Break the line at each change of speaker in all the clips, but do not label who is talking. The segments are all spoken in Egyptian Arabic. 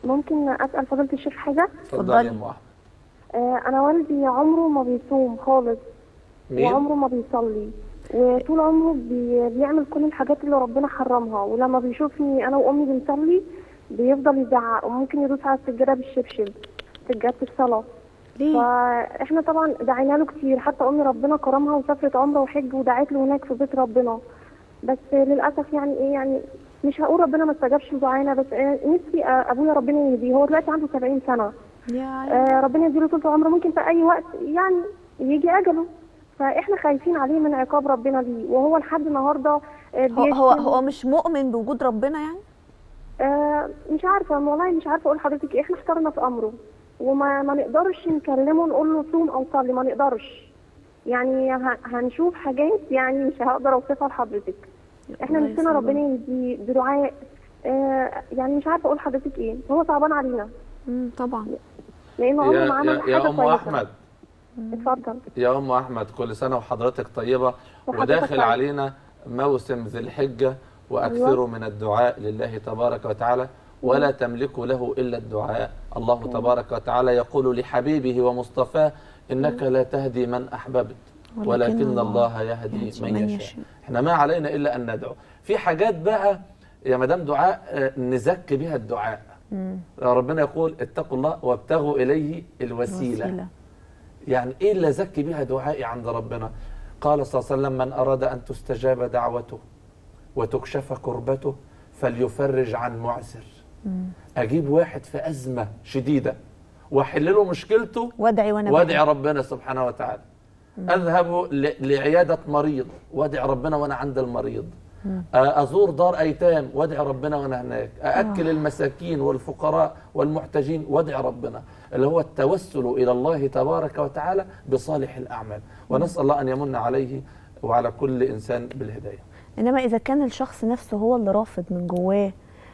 ممكن اسال فضيله الشيخ حاجه
اتفضلي يا ام احمد
آه، انا والدي عمره ما بيصوم خالص
مين؟
وعمره ما بيصلي وطول عمره بي... بيعمل كل الحاجات اللي ربنا حرمها ولما بيشوفني انا وامي بنصلي بيفضل يزعق وممكن يدوس على السجاده بالشبشب سجاده الصلاه
ليه؟
فاحنا طبعا دعينا له كتير حتى امي ربنا كرمها وسافرت عمره وحج ودعيت له هناك في بيت ربنا بس للاسف يعني ايه يعني مش هقول ربنا ما استجابش لدعائنا بس آه، نفسي آه، ابويا ربنا يهديه هو دلوقتي عنده 70 سنه
يا
آه، ربنا يديله طول عمره ممكن في اي وقت يعني يجي اجله فاحنا خايفين عليه من عقاب ربنا ليه وهو لحد النهارده آه،
هو هو
بيشتم.
هو مش مؤمن بوجود ربنا يعني
آه، مش عارفه والله مش عارفه اقول لحضرتك ايه احنا اخترنا في امره وما ما نقدرش نكلمه نقول له صوم او صلي ما نقدرش يعني ه- هنشوف حاجات يعني مش هقدر اوصفها لحضرتك احنا
الله
نفسنا
يسلمك.
ربنا يهديه بدعاء آه، يعني مش عارفه اقول لحضرتك ايه هو صعبان علينا
مم، طبعا
لانه عمره
يا
ما عمل
يا,
حاجه
يا ام
كويسة.
احمد
اتفضل
يا ام احمد كل سنه وحضرتك طيبه
وحضرتك
وداخل
طيب.
علينا موسم ذي الحجه واكثروا من الدعاء لله تبارك وتعالى ولا تملك له الا الدعاء الله تبارك وتعالى يقول لحبيبه ومصطفاه انك لا تهدي من احببت
ولكن
ولكن
الله
الله يهدي
يهدي
من
من
يشاء
يشاء.
احنا ما علينا الا ان ندعو في حاجات بقى يا مدام دعاء آه، نزكي بها الدعاء
مم.
ربنا يقول اتقوا الله وابتغوا اليه الوسيله
وسيلة.
يعني ايه اللي زكي بها دعائي عند ربنا قال صلى الله عليه وسلم من اراد ان تستجاب دعوته وتكشف كربته فليفرج عن معسر اجيب واحد في ازمه شديده واحل له مشكلته
وادعي وانا
وادعي
بدعي.
ربنا سبحانه وتعالى اذهب ل- لعياده مريض وادعي ربنا وانا عند المريض آه، ازور دار ايتام وادعي ربنا وانا هناك ااكل المساكين والفقراء والمحتاجين وادعي ربنا اللي هو التوسل الى الله تبارك وتعالى بصالح الاعمال ونسال الله ان يمن عليه وعلى كل انسان بالهدايه
انما اذا كان الشخص نفسه هو اللي رافض من جواه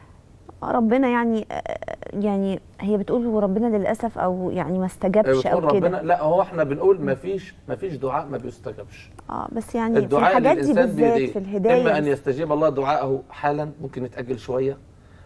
ربنا يعني يعني هي بتقول وربنا للاسف او يعني ما استجابش
بتقول
او
ربنا
كده
لا هو احنا بنقول ما فيش ما فيش دعاء ما بيستجابش
اه بس يعني في
الدعاء
الحاجات دي
للإنسان
بالذات
بيديه
في الهدايه
إما أن يستجيب الله دعاءه حالا ممكن يتأجل شوية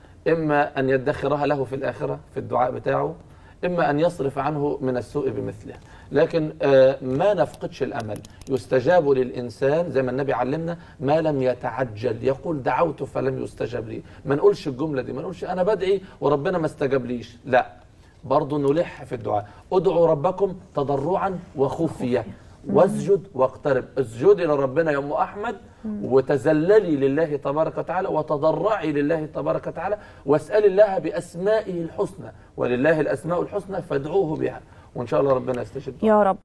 إما أن يدخرها له في الآخرة في الدعاء بتاعه إما أن يصرف عنه من السوء بمثله لكن آه، ما نفقدش الأمل يستجاب للإنسان زي ما النبي علمنا ما لم يتعجل يقول دعوت فلم يستجب لي ما نقولش الجملة دي ما نقولش أنا بدعي وربنا ما استجابليش لا برضه نلح في الدعاء ادعوا ربكم تضرعا وخفية واسجد واقترب اسجدي لربنا يا ام احمد وتذللي لله تبارك وتعالى وتضرعي لله تبارك وتعالى واسالي الله باسمائه الحسنى ولله الاسماء الحسنى فادعوه بها وان شاء الله ربنا يستجيب
يا رب